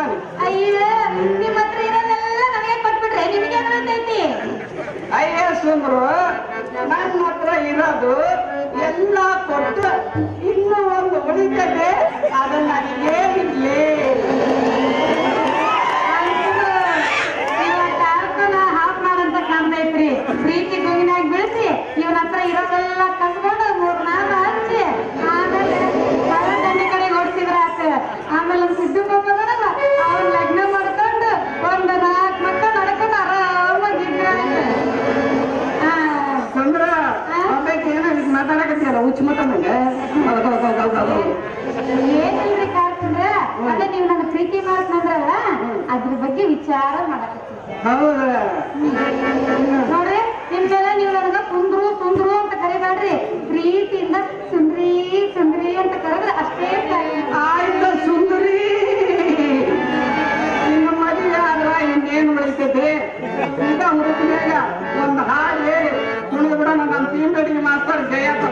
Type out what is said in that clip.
ಮಾಡ್ತಾನೆ ಅಯ್ಯೋ ನಿಮ್ಮ ಹತ್ರ ಇರೋದೆಲ್ಲ ನನಗೆ ಕೊಟ್ಬಿಟ್ರೆ ನಿಮಗೆ ಗೊತ್ತೈತಿ ಅಯ್ಯ ಸುಂದ್ರು ನನ್ನ ಹತ್ರ ಇರೋದು ಎಲ್ಲ ಕೊಟ್ಟು ಇನ್ನೂ ಒಂದು ಉಳಿತದೆ ಅದು ನನಗೆ ಇರ್ಲಿ ಹಾಫ್ ಮಾಡಂತ ಕಾಣ್ತೈತ್ರಿ ಪ್ರೀತಿ ಗುಂಗಿನಾಗ ಬೆಳೆಸಿ ಇವನ ಹತ್ರ ಇರೋದೆಲ್ಲ ಕಸ್ಕೊಂಡು ಮೂರ್ ನಾಮ ಹಚ್ಚಿ ಆಮೇಲೆ ದಂಡೆ ಕಡೆಗೆ ಓಡಿಸಿದ್ರ ಆತ ಆಮೇಲೆ ಒಂದ್ ಸಿದ್ದು ಬಾಬದನಲ್ಲ ಅವ್ನ ಲಗ್ನ ಮಾಡ್ಕೊಂಡು ಒಂದು ನಾಲ್ಕು ಮಕ್ಕಳು ನಡ್ಕೊಂಡು ಆರಾಮಾಗಿದ್ರ ಸುಂದ್ರ ಒಬ್ಬಾಕಿ ಏನೋ ಈಗ ಮಾತಾಡಕತ್ತೀಯಲ್ಲ ಹುಚ್ಚ ಮತ ನಂಗೆ ಹೌದು ಹೌದು ಹೌದು ಹೌದು ಹೌದು ಏನಿಲ್ರಿ ಕಾರ್ತಿಂದ್ರ ಅದೇ ನೀವು ನನ್ನ ಪ್ರೀತಿ ಮಾಡ್ತಂದ್ರಲ್ಲ ಅದ್ರ ಬಗ್ಗೆ ವಿಚಾರ ಮಾಡಕತ್ತೀನಿ ಹೌದು ನೋಡ್ರಿ ನಿಮ್ ಮೇಲೆ ನೀವು ನನಗ ಕುಂದ್ರು ಸುಂದ್ರು ಅಂತ ಕರಿಬೇಡ್ರಿ ಪ್ರೀತಿಯಿಂದ ಸುಂದ್ರಿ ಸುಂದ್ರಿ ಅಂತ ಕರೆದ್ರೆ ಅಷ್ಟೇ ಸಾಕು. ಆಯ್ತು ಸುಂದರಿ ಇನ್ನು ಮದುವೆ ಆದ್ರ ಇನ್ನೇನು ಉಳಿತೈತಿ ಈಗ ಹುಡುಕಿನಾಗ ಒಂದು ಹಾಡು ಹೇಳಿ ಕುಣಿದು ಬಿಡೋಣ ನಮ್ಮ ಟೀಮ್ ಮಾಸ್ತರ್ ಜಯ